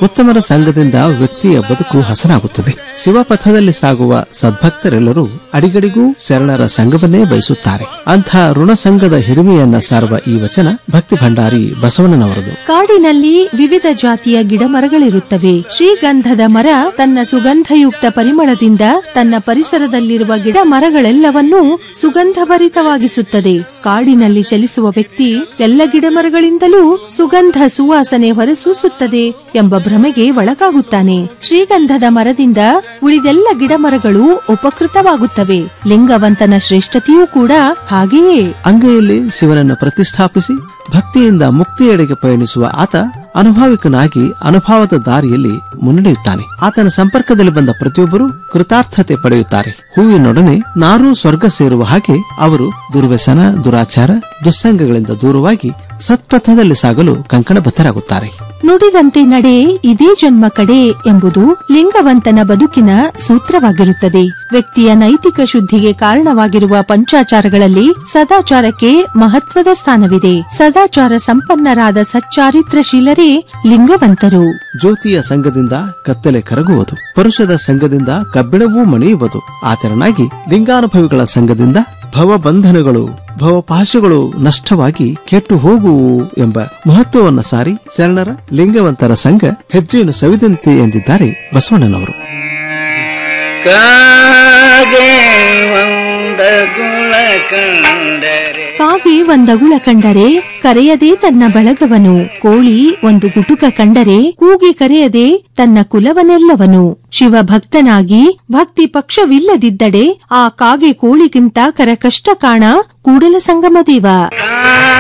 ಉತ್ತಮರ ಸಂಘದಿಂದ ವ್ಯಕ್ತಿಯ ಬದುಕು ಹಸನಾಗುತ್ತದೆ ಶಿವಪಥದಲ್ಲಿ ಸಾಗುವ ಸದ್ಭಕ್ತರೆಲ್ಲರೂ ಅಡಿಗಡಿಗೂ ಶರಣರ ಸಂಘವನ್ನೇ ಬಯಸುತ್ತಾರೆ ಅಂಥ ಋಣ ಸಂಘದ ಹಿರಿಮೆಯನ್ನ ಸಾರುವ ಈ ವಚನ ಭಕ್ತಿ ಭಂಡಾರಿ ಬಸವಣ್ಣನವರದು ಕಾಡಿನಲ್ಲಿ ವಿವಿಧ ಜಾತಿಯ ಗಿಡಮರಗಳಿರುತ್ತವೆ ಶ್ರೀಗಂಧದ ಮರ ತನ್ನ ಸುಗಂಧಯುಕ್ತ ಪರಿಮಳದಿಂದ ತನ್ನ ಪರಿಸರದಲ್ಲಿರುವ ಗಿಡ ಮರಗಳೆಲ್ಲವನ್ನೂ ಸುಗಂಧಭರಿತವಾಗಿಸುತ್ತದೆ ಕಾಡಿನಲ್ಲಿ ಚಲಿಸುವ ವ್ಯಕ್ತಿ ಎಲ್ಲ ಗಿಡಮರಗಳಿಂದಲೂ ಸುಗಂಧ ಸುವಾಸನೆ ಹೊರಸೂಸುತ್ತದೆ ಎಂಬ ಭ್ರಮೆಗೆ ಒಳಗಾಗುತ್ತಾನೆ ಶ್ರೀಗಂಧದ ಮರದಿಂದ ಉಳಿದೆಲ್ಲ ಗಿಡಮರಗಳು ಉಪಕೃತವಾಗುತ್ತವೆ ಲಿಂಗವಂತನ ಶ್ರೇಷ್ಠತೆಯೂ ಕೂಡ ಹಾಗೆಯೇ ಅಂಗೈಯಲ್ಲಿ ಶಿವನನ್ನು ಪ್ರತಿಷ್ಠಾಪಿಸಿ ಭಕ್ತಿಯಿಂದ ಮುಕ್ತಿಯೆಡೆಗೆ ಪಯಣಿಸುವ ಆತ ಅನುಭಾವಿಕನಾಗಿ ಅನುಭವದ ದಾರಿಯಲ್ಲಿ ಮುನ್ನಡೆಯುತ್ತಾನೆ ಆತನ ಸಂಪರ್ಕದಲ್ಲಿ ಬಂದ ಪ್ರತಿಯೊಬ್ಬರು ಕೃತಾರ್ಥತೆ ಪಡೆಯುತ್ತಾರೆ ಹೂವಿನೊಡನೆ ನಾರೂ ಸ್ವರ್ಗ ಸೇರುವ ಹಾಗೆ ಅವರು ದುರ್ವ್ಯಸನ ದುರಾಚಾರ ದುಸ್ಸಂಗಗಳಿಂದ ದೂರವಾಗಿ ಸತ್ಪಥದಲ್ಲಿ ಸಾಗಲು ಕಂಕಣಬದ್ಧರಾಗುತ್ತಾರೆ ನುಡಿದಂತೆ ನಡೆ ಇದೇ ಜನ್ಮ ಕಡೆ ಎಂಬುದು ಲಿಂಗವಂತನ ಬದುಕಿನ ಸೂತ್ರವಾಗಿರುತ್ತದೆ ವ್ಯಕ್ತಿಯ ನೈತಿಕ ಶುದ್ಧಿಗೆ ಕಾರಣವಾಗಿರುವ ಪಂಚಾಚಾರಗಳಲ್ಲಿ ಸದಾಚಾರಕ್ಕೆ ಮಹತ್ವದ ಸ್ಥಾನವಿದೆ ಸದಾಚಾರ ಸಂಪನ್ನರಾದ ಸಚ್ಚಾರಿತ್ರಶೀಲರೇ ಲಿಂಗವಂತರು ಜ್ಯೋತಿಯ ಸಂಘದಿಂದ ಕತ್ತಲೆ ಕರಗುವುದು ಪರುಷದ ಸಂಘದಿಂದ ಕಬ್ಬಿಣವೂ ಮಣಿಯುವುದು ಆತರನಾಗಿ ಲಿಂಗಾನುಭವಿಗಳ ಸಂಘದಿಂದ ಭವಬಂಧನಗಳು ಭವಪಾಶಗಳು ನಷ್ಟವಾಗಿ ಕೆಟ್ಟು ಹೋಗುವು ಎಂಬ ಮಹತ್ವವನ್ನು ಸಾರಿ ಶರಣರ ಲಿಂಗವಂತರ ಸಂಘ ಹೆಜ್ಜೆಯನ್ನು ಸವಿದಂತೆ ಎಂದಿದ್ದಾರೆ ಬಸವಣ್ಣನವರು ಕಾಗೆ ಒಂದ ಗುಳ ಕಂಡರೆ ಕಾಗೆ ಒಂದಗುಳ ಕಂಡರೆ ಕರೆಯದೆ ತನ್ನ ಬಳಗವನು ಕೋಳಿ ಒಂದು ಗುಟುಕ ಕಂಡರೆ ಕೂಗಿ ಕರೆಯದೆ ತನ್ನ ಕುಲವನೆಲ್ಲವನು ಶಿವಭಕ್ತನಾಗಿ ಭಕ್ತಿ ಪಕ್ಷವಿಲ್ಲದಿದ್ದಡೆ ಆ ಕಾಗೆ ಕೋಳಿಗಿಂತ ಕರ ಕಷ್ಟ ಕಾಣ ಕೂಡಲ ಸಂಗಮ ದೇವ ಕಾ